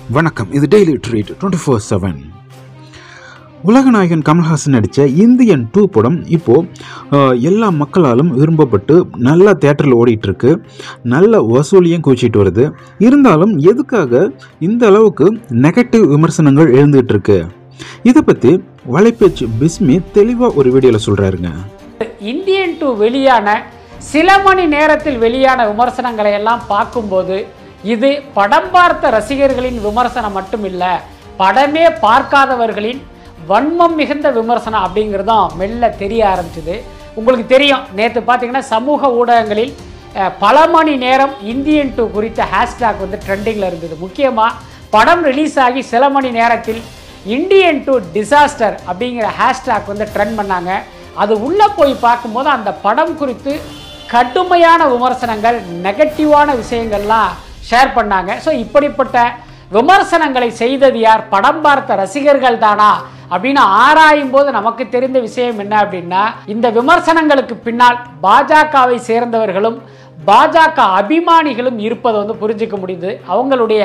வணக்கம் இது daily treat twenty four seven உலகநாயகன் கமல்ஹாசன் நடித்த இந்தியன் டூ படம் இப்போது எல்லா மக்களாலும் விரும்பப்பட்டு நல்லா தேட்டரில் ஓடிட்டுருக்கு நல்ல வசூலியும் குவிச்சிட்டு வருது இருந்தாலும் எதுக்காக இந்த அளவுக்கு நெகட்டிவ் விமர்சனங்கள் எழுந்துகிட்டு இருக்கு இதை பற்றி வலைப்பேச்சு பிஸ்மி தெளிவாக ஒரு வீடியோவில் சொல்கிறாருங்க இந்தியன் டூ வெளியான சில மணி நேரத்தில் வெளியான விமர்சனங்களை எல்லாம் பார்க்கும்போது இது படம் பார்த்த ரசிகர்களின் விமர்சனம் மட்டும் இல்லை படமே பார்க்காதவர்களின் வன்மம் மிகுந்த விமர்சனம் அப்படிங்கிறதும் மெல்ல தெரிய ஆரம்பிச்சுது உங்களுக்கு தெரியும் நேற்று பார்த்தீங்கன்னா சமூக ஊடகங்களில் அஹ், பல மணி நேரம் இந்தியன் டூ குறித்த ஹேஷ்டேக் வந்து ட்ரெண்டிங்கில் இருந்தது முக்கியமாக படம் ரிலீஸ் ஆகி சில மணி நேரத்தில் இந்தியன் டூ டிசாஸ்டர் அப்படிங்கிற ஹேஷ்டேக் வந்து ட்ரெண்ட் பண்ணாங்க அது உள்ளே போய் பார்க்கும்போது அந்த படம் குறித்து கடுமையான விமர்சனங்கள் நெகட்டிவான விஷயங்கள்லாம் ஷேர் பண்ணாங்க ஸோ இப்படிப்பட்ட விமர்சனங்களை செய்தது யார் படம் பார்த்த ரசிகர்கள் தானா அப்படின்னு ஆராயும் போது நமக்கு தெரிந்த விஷயம் என்ன அப்படின்னா இந்த விமர்சனங்களுக்கு பின்னால் பாஜகவை சேர்ந்தவர்களும் பாஜக அபிமானிகளும் இருப்பதை வந்து புரிஞ்சுக்க முடியுது அவங்களுடைய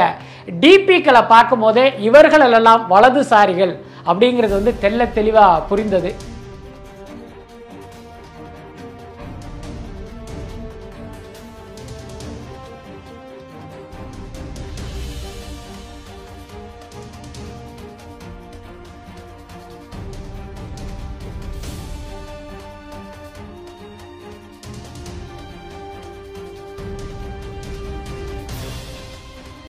டிபிக்களை பார்க்கும் போதே இவர்கள் எல்லாம் வலதுசாரிகள் அப்படிங்கிறது வந்து தெள்ள தெளிவாக புரிந்தது